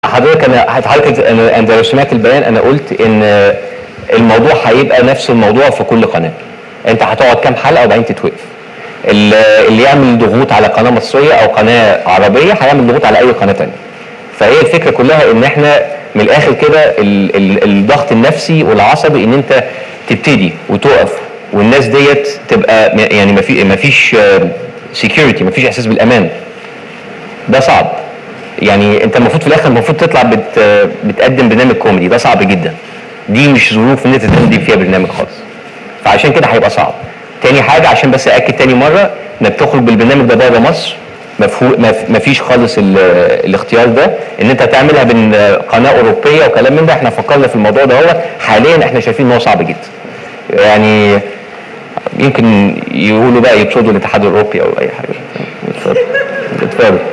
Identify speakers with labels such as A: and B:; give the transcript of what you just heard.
A: حضرتك انا حضرتك انا انا لو سمعت البيان انا قلت ان الموضوع هيبقى نفس الموضوع في كل قناه انت هتقعد كام حلقه وبعدين تتوقف ال- اللي يعمل ضغوط على قناه مصريه او قناه عربيه هيعمل ضغوط على اي قناه تانية فهي الفكره كلها ان احنا من الاخر كده ال- ال- الضغط النفسي والعصبي ان انت تبتدي وتقف والناس ديت تبقى م- يعني ما في ما فيش سكيورتي ما فيش احساس بالامان ده صعب يعني انت المفروض في الاخر المفروض تطلع بت بتقدم برنامج كوميدي ده صعب جدا دي مش ظروف ان انت تقدم فيها برنامج خالص فعشان كده هيبقى صعب تاني حاجه عشان بس اكد تاني مره انك تخرج بالبرنامج ده بره مصر مفهو- مف- مفيش خالص ال- الاختيار ده ان انت تعملها بين قناه اوروبيه وكلام من ده احنا فكرنا في الموضوع ده هو حاليا احنا شايفين ان هو صعب جدا يعني يمكن يقولوا بقى يطردوا الاتحاد الاوروبي او اي حاجه اتفضل اتفضل